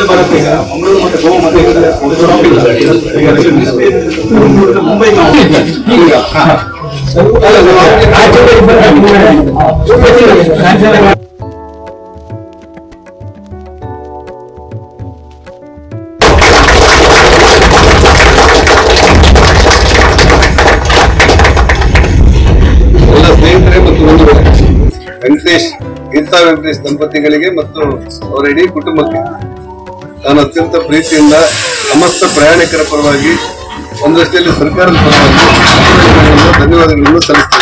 ಬರುತ್ತೆ ಈಗ ಮಂಗಳೂರು ಮತ್ತೆ ಗೋವಾ ಮತ್ತೆ ಇದು stop ಇಲ್ಲ. ಈಗ ಬೆಂಗಳೂರಿಂದ ಮುಂಬೈ ಈಗ ಹಾ. ಅಲ್ಲ, ರಾಜ್ಯದ ಇಬ್ಬರು- ಎಲ್ಲ ಸ್ನೇಹಿತರೆ ಮತ್ತು ಬಂಧುಗಳೇ ವೆಂಕಟೇಶ್ ಗೀತಾ ವೆಂಕಟೇಶ್ ದಂಪತಿಗಳಿಗೆ ಮತ್ತು ಅವರ ಇಡೀ ಕುಟುಂಬಕ್ಕೆ ನಾನು ಅತ್ಯಂತ ಪ್ರೀತಿಯಿಂದ ಸಮಸ್ತ ಪ್ರಯಾಣಿಕರ ಪರವಾಗಿ ಒಂದಷ್ಟಲ್ಲಿ ಸರ್ಕಾರದ ಪರವಾಗಿ ಅಭಿನಂದನೆಗಳನ್ನು, ಧನ್ಯವಾದಗಳನ್ನು ಸಲ್ಲಿಸ್ತೇನೆ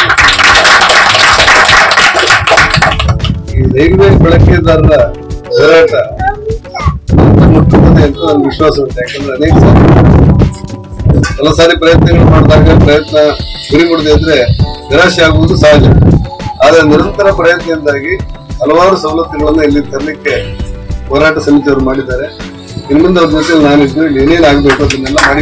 ಈ ರೈಲ್ವೆ ಬಳಕೆದಾರರ ಹೋರಾಟ ಮುಟ್ಟುತ್ತದೆ ಅಂತ ನನ್ನ ವಿಶ್ವಾಸ ಉಂಟು ಯಾಕಂದ್ರೆ ಅನೇಕ ಸಾರಿ ಕೆಲ ಸಾರಿ ಪ್ರಯತ್ನಗಳು ಮಾಡಿದಾಗ ಪ್ರಯತ್ನ ಗುರಿ ಕೊಡದೆ ಇದ್ರೆ ನಿರಾಶೆ ಆಗುವುದು ಸಹಜ ಆದ್ರೆ ನಿರಂತರ ಪ್ರಯತ್ನದಿಂದಾಗಿ ಹಲವಾರು ಸವಲತ್ತುಗಳನ್ನ ಇಲ್ಲಿ ತರಲಿಕ್ಕೆ ಹೋರಾಟ ಸಮಿತಿಯವರು ಮಾಡಿದ್ದಾರೆ ಇನ್ನು ಮುಂದೆ ಅವ್ರ ಜೊತೆ ನಾನಿದ್ದು ಇಲ್ಲಿ ಏನೇನು ಆಗ್ಬೇಕು ಅದನ್ನೆಲ್ಲ ಮಾಡಿ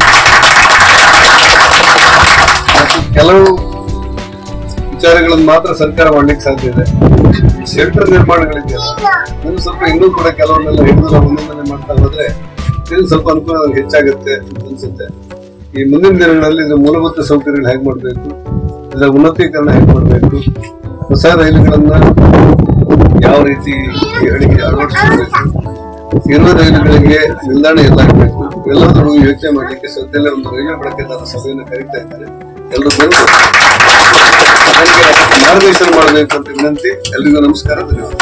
ಮತ್ತು ಕೆಲವು ವಿಚಾರಗಳನ್ನು ಮಾತ್ರ ಸರ್ಕಾರ ಮಾಡ್ಲಿಕ್ಕೆ ಸಾಧ್ಯ ಇದೆ ಶೆಲ್ಟರ್ ನಿರ್ಮಾಣಗಳಿದೆಯಲ್ಲ ಇನ್ನು ಸ್ವಲ್ಪ ಇನ್ನೂ ಕೂಡ ಕೆಲವನ್ನೆಲ್ಲ ಹಿಡಿದು ನಾವು ಒಂದೊಂದನ್ನೇ ಮಾಡ್ತಾ ಹೋದ್ರೆ ಇನ್ನು ಸ್ವಲ್ಪ ಅನುಕೂಲ ನಮ್ಗೆ ಹೆಚ್ಚಾಗುತ್ತೆ ಅಂತ ಅನ್ಸುತ್ತೆ ಈ ಮುಂದಿನ ದಿನಗಳಲ್ಲಿ ಇದು ಮೂಲಭೂತ ಸೌಕರ್ಯಗಳು ಹೇಗೆ ಮಾಡಬೇಕು ಇದರ ಉನ್ನತೀಕರಣ ಹೇಗೆ ಮಾಡಬೇಕು ಹೊಸ ರೈಲುಗಳನ್ನ ಯಾವ ರೀತಿ ಹಳಿಗೆ ಅಳವಡಿಸಬೇಕು ಇರುವ ರೈಲುಗಳಿಗೆ ನಿಲ್ದಾಣ ಎಲ್ಲಾಗಬೇಕು ಎಲ್ಲದೂ ಯೋಚನೆ ಮಾಡಲಿಕ್ಕೆ ಸದ್ಯದಲ್ಲೇ ಒಂದು ರೈಲ್ವೆ ಬಳಕೆದಾರ ಸಭೆಯನ್ನು ಕರೀತಾ ಇದ್ದಾರೆ ಎಲ್ಲರೂ ಬಂದು ನನಗೆ ಮಾರ್ಗದರ್ಶನ ಮಾಡಬೇಕು ಅಂತ ವಿನಂತಿ ಎಲ್ರಿಗೂ ನಮಸ್ಕಾರ ಧನ್ಯವಾದ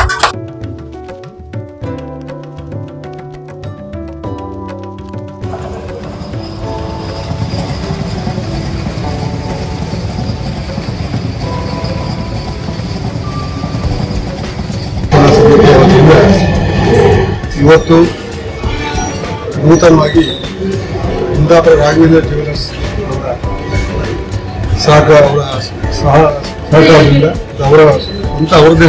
ಸಮಿತಿಯ ವತಿಯಿಂದ ಇವತ್ತು ನೂತನವಾಗಿ ಕುಂದಾಪುರ ರಾಘವೇಂದ್ರ ಜ್ಯುವೆಲರ್ಸ್ ಅವರ ಸಹಕ ಅವರ ಸಹ ಸಹಕಾರದಿಂದ ಅವರ ಸ್ವಂತ ಅವರದೇ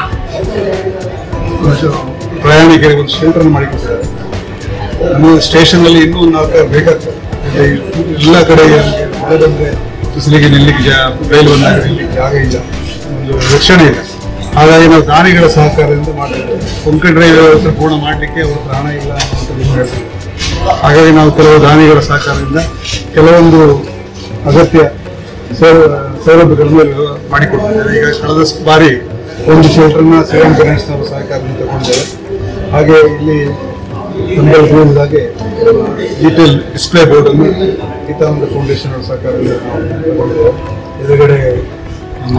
ಹಣವನ್ನು ಪ್ರಯಾಣಿಕರಿಗೆ ಒಂದು ಶೆಲ್ಟರ್ ಮಾಡಿಕೊಟ್ಟಿದ್ದಾರೆ ನಮ್ಮ ಸ್ಟೇಷನ್ನಲ್ಲಿ ಇನ್ನೂ ಒಂದು ನಾಲ್ಕು ಬೇಕಾಗ್ತದೆ ಇಲ್ಲಿ ಎಲ್ಲ ಕಡೆ ಮಳೆ ಬಂದರೆ ಬಿಸಿಲಿಗೆ ನಿಲ್ಲಿಕ್ಕೆ ಜಾ ರೈಲು ಬಂದಾಗ ನಿಲ್ಲಿಕ್ಕೆ ಜಾಗ ಇಲ್ಲ ಒಂದು ರಕ್ಷಣೆ ಇಲ್ಲ ಹಾಗಾಗಿ ನಾವು ದಾನಿಗಳ ಸಹಕಾರದಿಂದ ಮಾಡಿದ್ದೇವೆ ಕೊಂಕಣ ರೈಲು ವ್ಯವಸ್ಥೆ ಪೂರ್ಣ ಮಾಡಲಿಕ್ಕೆ ಅವ್ರ ಹತ್ರ ಹಣ ಇಲ್ಲ ಅನ್ನುವಂಥದ್ದು ಹೇಳ್ತಾರೆ ಹಾಗಾಗಿ ನಾವು ಕೆಲವು ದಾನಿಗಳ ಸಹಕಾರದಿಂದ ಕೆಲವೊಂದು ಅಗತ್ಯ ಸೌ- ಸೌಲಭ್ಯಗಳನ್ನು ಮಾಡಿಕೊಡ್ತಿದ್ದೇವೆ ಈಗ ಕಳೆದ ಬಾರಿ ಒಂದು ಶೆಲ್ಟರ್ನ ಶ್ರೀರಾಮ್ ಗಣೇಶ್ನವರ ಸಹಕಾರದಿಂದ ತಗೊಂಡಿದ್ದೇವೆ ಹಾಗೆ ಇಲ್ಲಿ ನಮಗೆ ತಿಳಿದ ಹಾಗೆ ಡೀಟೇಲ್ ಡಿಸ್ಪ್ಲೇ ಬೋರ್ಡ್ ಅನ್ನು ಗೀತಾನಂದ ಫೌಂಡೇಶನ್ ಅವರ ಸಹಕಾರದಿಂದ ನಾವು ತಗೊಂಡಿದ್ದೇವೆ ಎದುರುಗಡೆ ನಮ್ಮ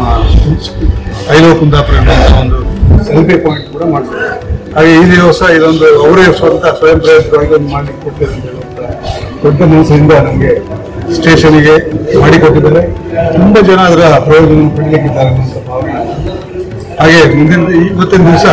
ಐಲೋ ಕುಂದಾಪುರ ಅನ್ನುವಂಥ ಒಂದು ಸೆಲ್ಫಿ ಪಾಯಿಂಟ್ ಕೂಡ ಮಾಡ್ತಾರೆ ಹಾಗೆ ಈ ದಿವಸ ಇದೊಂದು ಅವರೇ ಸ್ವಂತ ಸ್ವಯಂ ಪ್ರೇರಿತವಾಗಿ ಒಂದು ಮಾಡಲಿಕ್ಕೆ ಕೊಟ್ಟಿದ್ದಾರೆ ಅಂತ ಹೇಳುವಂಥ ದೊಡ್ಡ ಮನಸ್ಸಿನಿಂದ ನಮಗೆ ಸ್ಟೇಷನಿಗೆ ಮಾಡಿಕೊಟ್ಟಿದ್ದಾರೆ ತುಂಬ ಜನ ಅದರ ಪ್ರಯೋಜನ ಪಡಲಿಕ್ಕಿದ್ದಾರೆ ಅನ್ನುವಂಥ ಭಾವನೆ ಹಾಗೆ ಮುಂದಿನ ಇವತ್ತಿನ ದಿವಸ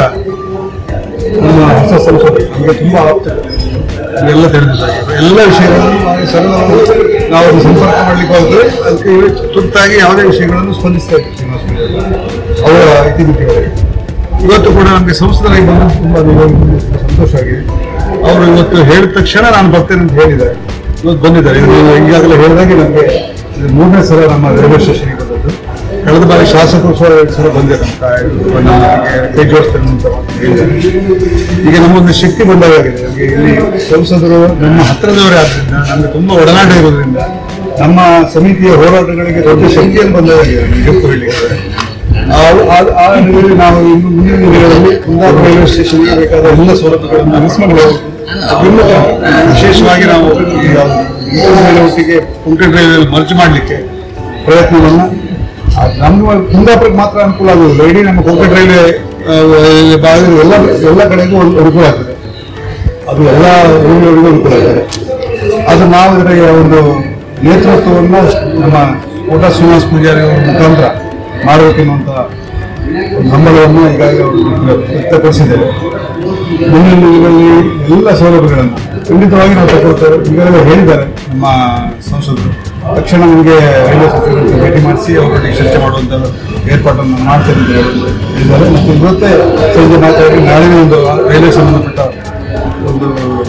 ನಮ್ಮ ಹೊಸ ಸಂಸದರು ನಮಗೆ ತುಂಬ ಆಪ್ತರು ಎಲ್ಲ ತಿಳಿದಿದ್ದಾರೆ ಎಲ್ಲ ವಿಷಯಗಳನ್ನು ನಾವು ಸರಳವಾಗಿ ನಾವು ಅವ್ರನ್ನ ಸಂಪರ್ಕ ಮಾಡಲಿಕ್ಕೆ ಹೋದ್ರೆ ಅದಕ್ಕೆ ತುರ್ತಾಗಿ ಯಾವುದೇ ವಿಷಯಗಳನ್ನು ಸ್ಪಂದಿಸ್ತಾ ಇದ್ದೀವಿ ಶ್ರೀನಿವಾಸ ಪೂಜಾರಿ ಅವರ ಇತಿಮಿತಿಗಳಿಗೆ ಇವತ್ತು ಕೂಡ ನಮಗೆ ಸಂಸದರಾಗಿ ಬಂದು ತುಂಬ ಸಂತೋಷ ಆಗಿದೆ ಅವರು ಇವತ್ತು ಹೇಳಿದ ತಕ್ಷಣ ನಾನು ಬರ್ತೇನೆ ಅಂತ ಹೇಳಿದ್ದಾರೆ ಇವತ್ತು ಬಂದಿದ್ದಾರೆ ಇದು ನೀವು ಈಗಾಗಲೇ ಹೇಳಿದಾಗೆ ನಮಗೆ ಇದು ಮೂರನೇ ಸಲ ನಮ್ಮ ರೈಲ್ವೆ ಸ್ಟೇಷನ್ಗೆ ಬಂದದ್ದು ಕಳೆದ ಬಾರಿ ಶಾಸಕೋತ್ಸವ ಎರಡು ಸಲ ಬಂದೆ ನಮ್ಮ ತಾಯಿ- ನಮಗೆ ಕೈ ಜೋಡಿಸ್ತೇನೆ ಅಂತ ಮಾತು ಹೇಳಿದ್ದಾರೆ ಈಗ ನಮ್ಮೊಂದು ಶಕ್ತಿ ಬಂದಾಗಿದೆ ನಮಗೆ ಇಲ್ಲಿ ಸಂಸದರು ನಮ್ಮ ಹತ್ತಿರದವರೇ ಆದ್ರಿಂದ ನಮಗೆ ತುಂಬಾ ಒಡನಾಟ ಇರೋದ್ರಿಂದ ನಮ್ಮ ಸಮಿತಿಯ ಹೋರಾಟಗಳಿಗೆ ದೊಡ್ಡ ಶಕ್ತಿಯನ್ನು ಬಂದಾಗಿದೆ ನಿಜಕ್ಕೂ ಹೇಳಲಿಕ್ಕೆ ಆ- ಆ- ಆ ನಿಟ್ಟಿನಲ್ಲಿ ನಾವು ಇನ್ನು ಮುಂದಿನ ದಿನಗಳಲ್ಲಿ ಕುಂದಾಪುರ ರೈಲ್ವೆ ಸ್ಟೇಷನ್ಗೆ ಬೇಕಾದ ಎಲ್ಲ ಸೌಲಭ್ಯಗಳನ್ನು ಅನಿಸ್ಕೊಂಡು ಇನ್ನು ವಿಶೇಷವಾಗಿ ನಾವು ಈ ರೈಲ್ವೆ ಒಟ್ಟಿಗೆ ಕುಂಕಣ ರೈಲ್ವೆ ಮರ್ಜ್ ಮಾಡಲಿಕ್ಕೆ ಪ್ರಯತ್ನವನ್ನ ಆ ನಮ್ಮ ಕುಂದಾಪುರಕ್ಕೆ ಮಾತ್ರ ಅನುಕೂಲ ಆಗುವುದಿಲ್ಲ ಇಡೀ ನಮ್ಮ ಕೊಂಕಣ ರೈಲ್ವೆ ಆ, ಇಲ್ಲಿ ಭಾಗದ ಎಲ್ಲ ಎಲ್ಲ ಕಡೆಗೂ ಒಂದು ಅನುಕೂಲ ಆಗ್ತದೆ ಅದು ಎಲ್ಲ ಊರಿನವರಿಗೂ ಅನುಕೂಲ ಆಗ್ತದೆ ಅದು ನಾವು ಇದರ ಒಂದು ನೇತೃತ್ವವನ್ನ ನಮ್ಮ ಕೋಟ ಶ್ರೀನಿವಾಸ ಪೂಜಾರಿ ಅವರ ಮುಖಾಂತರ ಮಾಡಬೇಕೆನ್ನುವಂಥ ಒಂದು ಹಂಬಲವನ್ನು ಈಗಾಗಲೇ ಅವರು ವ್ಯಕ್ತಪಡಿಸಿದ್ದೇವೆ ಮುಂದಿನ ದಿನಗಳಲ್ಲಿ ಎಲ್ಲ ಸೌಲಭ್ಯಗಳನ್ನು ಖಂಡಿತವಾಗಿ ನಾವು ತಗೊಳ್ತೇವೆ ಈಗಾಗಲೇ ಹೇಳಿದ್ದಾರೆ ನಮ್ಮ ಸಂಸದರು ತಕ್ಷಣ ನಮಗೆ ರೈಲ್ವೆ ಸಚಿವರನ್ನು ಭೇಟಿ ಮಾಡಿಸಿ ಅವರೊಟ್ಟಿಗೆ ಚರ್ಚೆ ಮಾಡುವಂಥ ಏರ್ಪಾಟನ್ನು ಮಾಡ್ತೇನೆ ಅಂತ ಹೇಳಿ- ಹೇಳಿದ್ದಾರೆ ಮತ್ತು ಇವತ್ತೇ ಸಂಜೆ ಮಾತಾಡಿ ನಾಳಿನ ಒಂದು ರೈಲ್ವೆ ಸಂಬಂಧಪಟ್ಟ ಒಂದು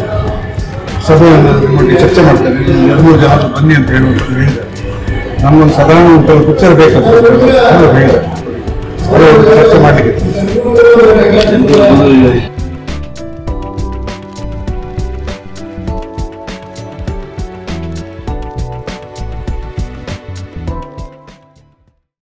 ಸಭೆಯನ್ನು ನಿಮ್ಮೊಟ್ಟಿಗೆ ಚರ್ಚೆ ಮಾಡ್ತೇನೆ ನೀವು ಎರಡು ಮೂರು ಜನ ಬನ್ನಿ ಅಂತ ಹೇಳುವಂಥದ್ದು ಹೇಳಿದ್ದಾರೆ ನಮಗೊಂದು ಸಾಧಾರಣ ಒಂದು ಪಿಕ್ಚರ್ ಬೇಕಂತ ಹೇಳಿದ್ದಾರೆ ಅವರು ಚರ್ಚೆ ಮಾಡಲಿಕ್ಕೆ